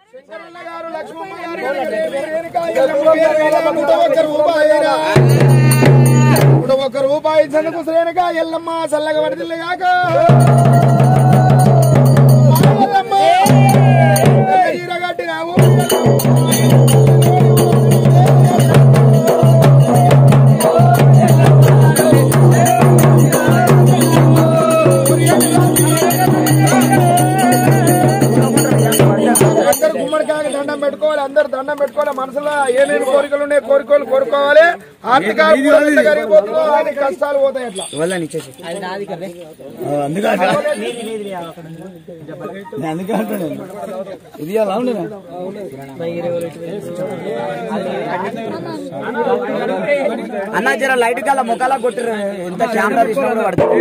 శంకరన్న గారు లక్ష్మమ్మ గారు రేణుకా ఎల్లమ్మ పేరు మీద నూట ఒక్క రూపాయిరా. నూట ఒక్క రూపాయి ఇచ్చేందుకు శ్రేణుక ఎల్లమ్మ చల్లగా పడితే కాక ఎల్లమ్మ కట్టినావు అందరు గుమ్మడికాయ దండం పెట్టుకోవాలి అందరు దండం పెట్టుకోవాలి మనసులో ఏమేమి కోరికలు ఉన్నాయి కోరికలు కోరుకోవాలి ఆర్థిక అభివృద్ధి ఎంత కరిగిపోతుందో ఆయన కష్టాలు పోతాయి అట్లా ఇది అలా ఉండదు అన్న జర లైట్ కల్లా ముఖాల కొట్టిరు ఎంత కెమెరా తీసినా పడుతుంది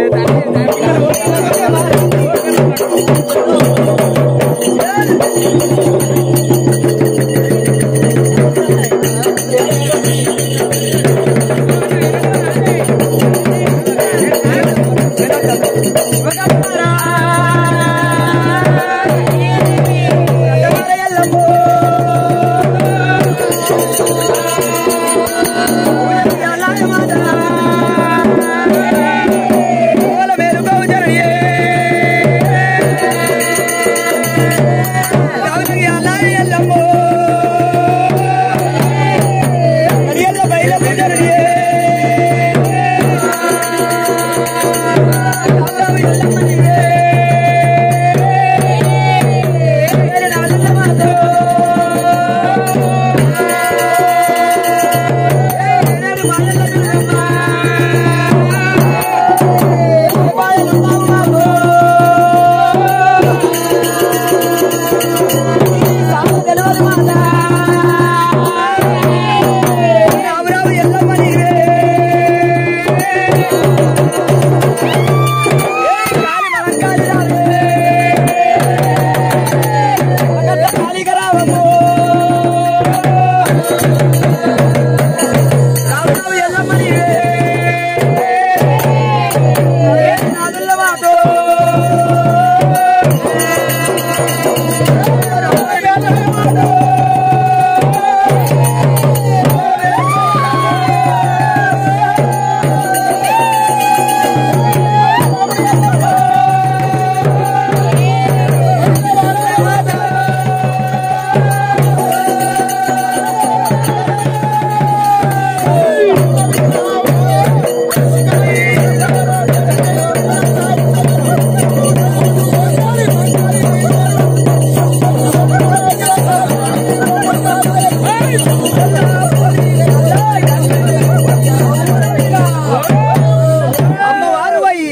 అమ్మవారు వై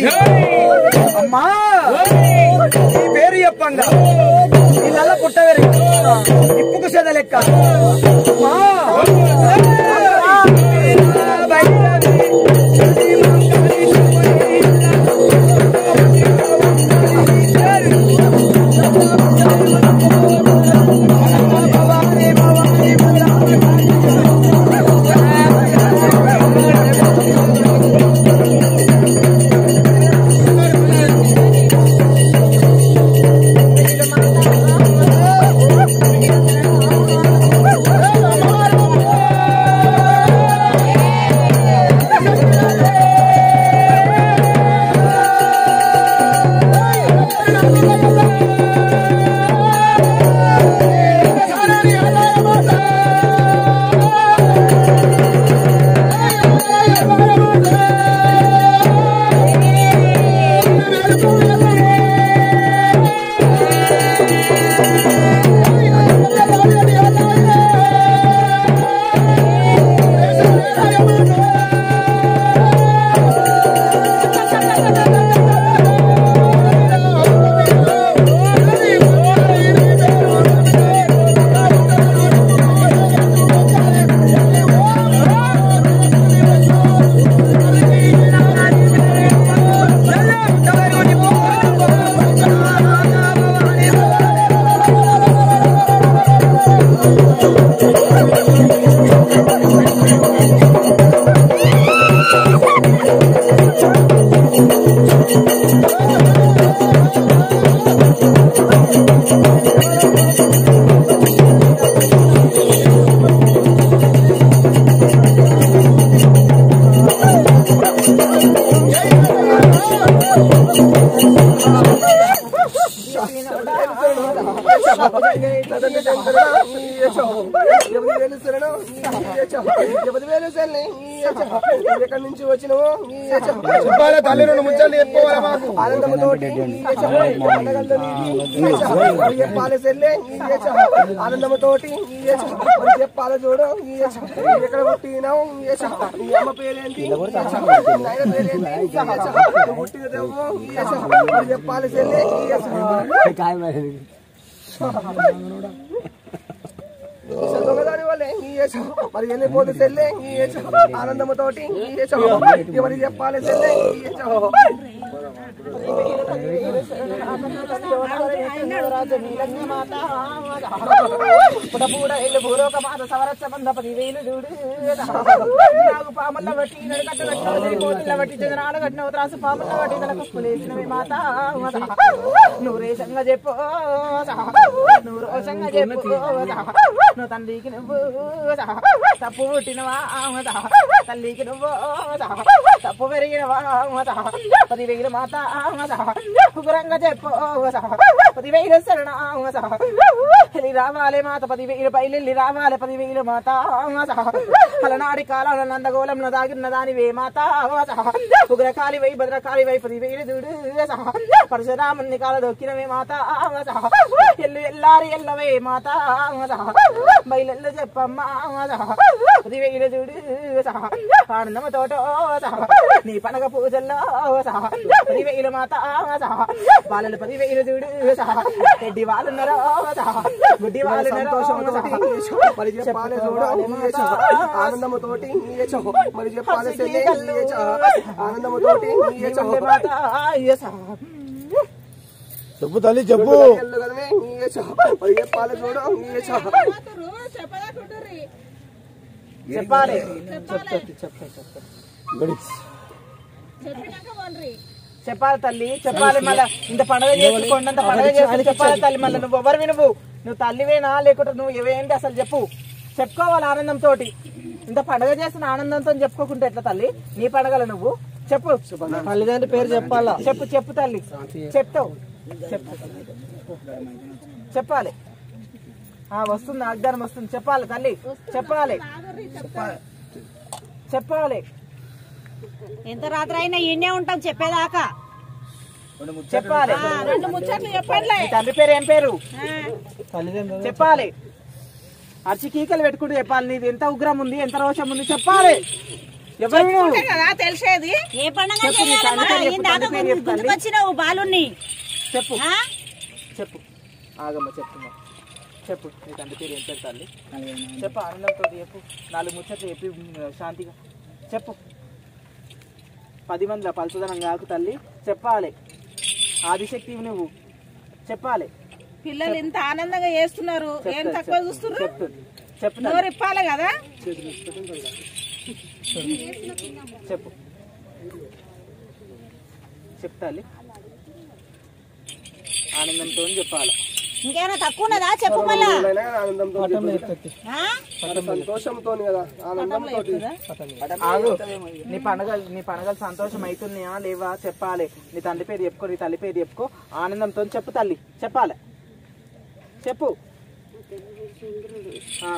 అమ్మా ఈ పేరు చెప్పంగా ఈ నల్ల పుట్టవేరి ఇప్పుకు సెద లెక్క అమ్మా ఆ ఎక్కడి నుంచి వచ్చినవు చెప్పాలి తల్లి రెండు ముచ్చట్లు చెప్పుకోవాలి మాకు ఆనందముతోటి చెప్పాలి సెల్లే ఆనందముతోటి మరి చెప్పాలి చూడు ఎక్కడ పుట్టినావు నీ అమ్మ పేరేంటి నాయన పేరేంటి నువ్వు పుట్టిన దేవు మరి చెప్పాలి సెల్లే దొంగదాని వల్లే మరి వెళ్ళిపోతే సెల్లే ఆనందముతోటి ఎవరికి చెప్పాలి సెల్లే పుడపూడ ఎల్లు భూలోక మాత సవరచ్చ బంధ పదివేలు చూడు నాగు పాముల బట్టి నడకట్ట కట్టిన కోతుల బట్టి జగనాల కట్టిన త్రాసు పాముల బట్టి తల కప్పులేసినవి మాత నూరేశంగా చెప్పు నువ్వు రోషంగా చెప్పు నువ్వు తండ్రికి నువ్వు తప్పు పుట్టినవా తల్లికి నువ్వు తప్పు పెరిగినవా పదివేలు మాత ఉగ్రంగా చెప్పు పదివేలు శరణ వెళ్ళి రావాలి మాత పదివేలు బయలు రావాలి పదివేలు మాత అలనాడి కాలంలో నందగోళంలో దాగిన దానివే మాత ఉగ్రకాళి వై భద్రకాళి వై పదివేలు చూడు పరశురాముని కాల దొక్కినవే మాత ఎల్లు ఎల్లారి ఎల్లవే మాత బయలు చెప్పమ్మా పదివేలు చూడు ఆనందమ తోట నీ పండగ పూజల్లో పదివేలు మాత బాలలు పదివేలు చూడు రెడ్డి వాళ్ళున్నారో గుడ్డి వాళ్ళున్నారో మరి చెప్పాలి చూడు ఆనందముతోటి మరి చెప్పాలి సెల్లే ఆనందముతోటి మాత చెప్పు తల్లి చెప్పు కదనే మరి చెప్పాలి చూడు చెప్పాలి చెప్పాలి తల్లి చెప్పాలి మళ్ళా ఇంత పండుగ చేసుకోండి అంత పండుగ చేసుకుని చెప్పాలి తల్లి మళ్ళీ నువ్వు ఎవరివి నువ్వు నువ్వు తల్లివేనా లేకుంటే నువ్వు ఏవేంటి అసలు చెప్పు చెప్పుకోవాలి ఆనందంతో ఇంత పండుగ చేసిన ఆనందంతో చెప్పుకోకుంటే ఎట్లా తల్లి నీ పండుగలు నువ్వు చెప్పు తల్లిదండ్రి పేరు చెప్పాలా చెప్పు చెప్పు తల్లి చెప్తావు చెప్పు చెప్పాలి ఆ వస్తుంది వాగ్దానం వస్తుంది చెప్పాలి తల్లి చెప్పాలి చెప్పాలి ఎంత రాత్రి అయినా ఈయనే ఉంటాం చెప్పేదాకా చెప్పాలి ఆ, రెండు ముచ్చట్లు చెప్పండి నీ తండ్రి పేరు ఏం పేరు చెప్పాలి అర్చి కీకలు పెట్టుకుంటూ చెప్పాలి నీది ఎంత ఉగ్రం ఉంది ఎంత రోషం ఉంది చెప్పాలి ఎవరు నువ్వు? కదా తెలిసేది ఏ పండుగ చెప్పు నీ తండ్రి పేరు చెప్పు, తండ్రి పేరు చెప్పు తల్లి. గుర్తుకొచ్చినావు బాలుని చెప్పు ఆ? చెప్పు ఆగమ్మ చెప్తున్నా చెప్పు నీ తండ్రి పేరు ఏం పేరు తల్లి చెప్పు ఆనందంతో చెప్పు నాలుగు ముచ్చట్లు చెప్పి ఉమ్, శాంతిగా చెప్పు పది మందిలో పలుచుదనం కాకు తల్లి చెప్పాలి ఆదిశక్తివి నువ్వు చెప్పాలి పిల్లలు ఇంత ఆనందంగా చేస్తున్నారు ఏం చెప్తా, తక్కువ చెప్పు, చూస్తున్నారు చెప్పు చెప్పు తల్లి. నోరు ఇప్పాలి కదా చెప్పు చెప్తాలి ఆనందంతో చెప్పాలి ఇంకేమైనా తక్కువ ఉన్నదా చెప్పు మళ్ళా ఆనందంతో ఆ? సంతోషంతో కదా ఆనందంతో ఆగు నీ పండగ నీ పండగలు సంతోషం అవుతున్నాయా లేవా చెప్పాలి నీ తండ్రి పేరు చెప్పుకో నీ తల్లి పేరు చెప్పుకో ఆనందంతో చెప్పు తల్లి చెప్పాలి చెప్పు ఆ.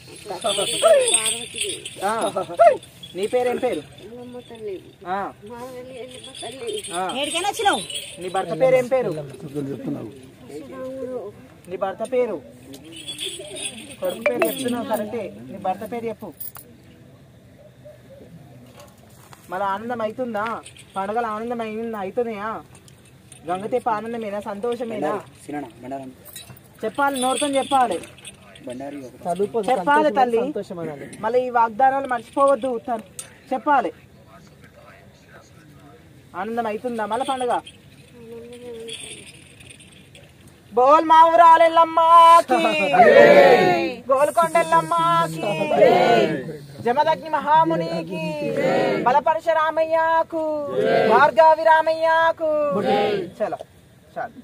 ఆ. నీ పేరేం పేరు ఆ. ఆ. ఏడికైనా వచ్చినావు నీ భర్త పేరు ఏం పేరు నీ భర్త పేరు కొడుకు పేరు చెప్తున్నావు కరెక్టే నీ భర్త పేరు చెప్పు మన ఆనందం అవుతుందా పండుగలు ఆనందం అయిందా అవుతున్నాయా గంగతీప ఆనందమేనా సంతోషమేనా చెప్పాలి నోటితో చెప్పాలి చెప్పాలి తల్లి మళ్ళీ ఈ వాగ్దానాలు మర్చిపోవద్దు త- చెప్పాలి ఆనందం అవుతుందా మళ్ళీ పండుగ బోల్ మా ఊరాలెల్లమ్మాకి గోల్కొండెల్లమ్మాకి జమదగ్ని మహామునికి బలపరశ రామయ్యకు భార్గవి రామయ్యకు చలో చాలు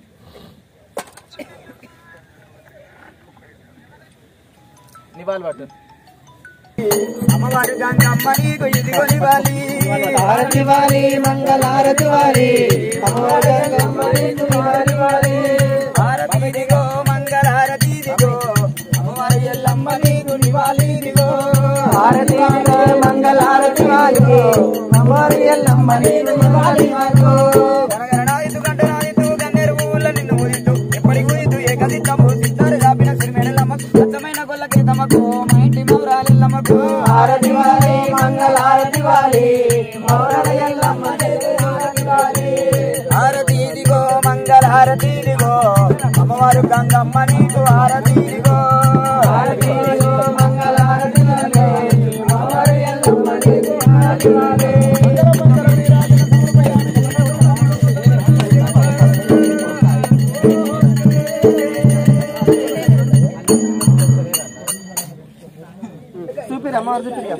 నివాళి పట్టు అమ్మవారి గంగమ్మ నీకు ఇదిగో నివాలి హారతి వాలి మంగళారతి వాలి అమ్మవారి గంగమ్మ నీకు నివాలి వాలి హారతి ఇదిగో మంగళారతి ఇదిగో అమ్మవారి ఎల్లమ్మ నీకు ఇవ్వాలి మాకు గనగననాదితు గంటనాదితు గన్నేరు పువ్వుల నిన్ను ఊదితు ఎప్పటి ఊదితు ఏకదిత్తము సిత్తారు దాపిన సిరిమెడలమ్మకు అచ్చమైన గొల్లకి తమకు మా ఇంటి మౌరాలిల్లమ్మకు హారతి వాలి మంగళ హారతి వాలి మౌరాల ఎల్లమ్మ నీకు హారతి వాలి హారతి ఇదిగో మంగళ హారతి ఇదిగో అమ్మవారు గంగమ్మ నీకు హారతి ఇదిగో హారతి ఇదిగో మంగళ హారతి వాలి మౌరాల ఎల్లమ్మ నీకు హారతి వాలి చూపిరా అమ్మవారు చూపిరా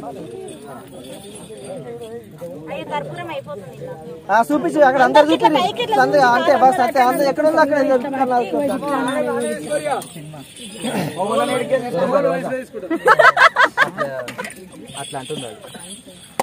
అయ్యో కర్పూరం అయిపోతుంది ఇలా. ఆ చూపించు అక్కడ అందరు ఇట్లా చూపించు పైకి ఇట్లా అంతే అంతే బస్ అంతే అంతే ఎక్కడ ఉంది అక్కడ అట్లా అంటుంది అది.